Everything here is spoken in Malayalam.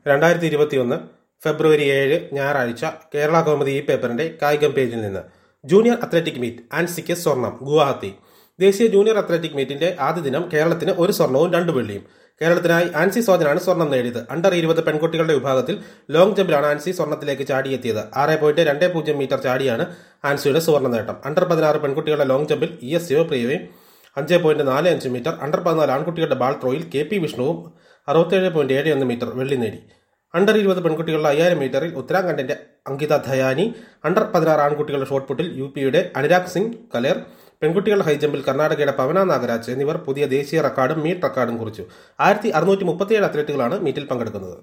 രണ്ടായിരത്തി ഇരുപത്തിയൊന്ന് ഫെബ്രുവരി ഏഴ് ഞായറാഴ്ച കേരള കൗമുദി ഈ പേപ്പറിന്റെ കായികം പേജിൽ നിന്ന് ജൂനിയർ അത്ലറ്റിക് മീറ്റ് ആൻസിക്ക് സ്വർണം ഗുവാഹത്തി ദേശീയ ജൂനിയർ അത്ലറ്റിക് മീറ്റിന്റെ ആദ്യ ദിനം കേരളത്തിന് ഒരു സ്വർണവും രണ്ട് വെള്ളിയും കേരളത്തിനായി ആൻസി സോജനാണ് സ്വർണം നേടിയത് അണ്ടർ ഇരുപത് പെൺകുട്ടികളുടെ വിഭാഗത്തിൽ ലോങ് ജമ്പിലാണ് ആൻസി സ്വർണത്തിലേക്ക് ചാടിയെത്തിയത് ആറ് പോയിന്റ് രണ്ട് പൂജ്യം മീറ്റർ ചാടിയാണ് ആൻസിയുടെ സുവർണ്ണ നേട്ടം അണ്ടർ പതിനാറ് പെൺകുട്ടികളുടെ ലോങ് ജമ്പിൽ ഇ എസ് ശിവപ്രിയയും അഞ്ച് പോയിന്റ് നാല് അഞ്ച് മീറ്റർ അണ്ടർ പതിനാല് ആൺകുട്ടികളുടെ ബാൾ ത്രോയിൽ കെ പി വിഷ്ണുവും അറുപത്തേഴ് പോയിന്റ് ഏഴ് ഒന്ന് മീറ്റർ വെള്ളി നേടി അണ്ടർ ഇരുപത് പെൺകുട്ടികളുടെ അയ്യായിരം മീറ്ററിൽ ഉത്തരാഖണ്ഡിന്റെ അങ്കിത ധയാനി അണ്ടർ പതിനാറ് ആൺകുട്ടികളുടെ ഷോട്ട് പുട്ടിൽ യു പിയുടെ അനുരാഗ് സിംഗ് കലേർ പെൺകുട്ടികളുടെ ഹൈജമ്പിൽ കർണാടകയുടെ പവന നാഗരാജ് എന്നിവർ പുതിയ ദേശീയ റെക്കോർഡും മീറ്റ് റെക്കോർഡും കുറിച്ചു ആയിരത്തി അറുന്നൂറ്റി മുപ്പത്തിയേഴ് അത്ലറ്റുകളാണ് മീറ്റിൽ പങ്കെടുക്കുന്നത്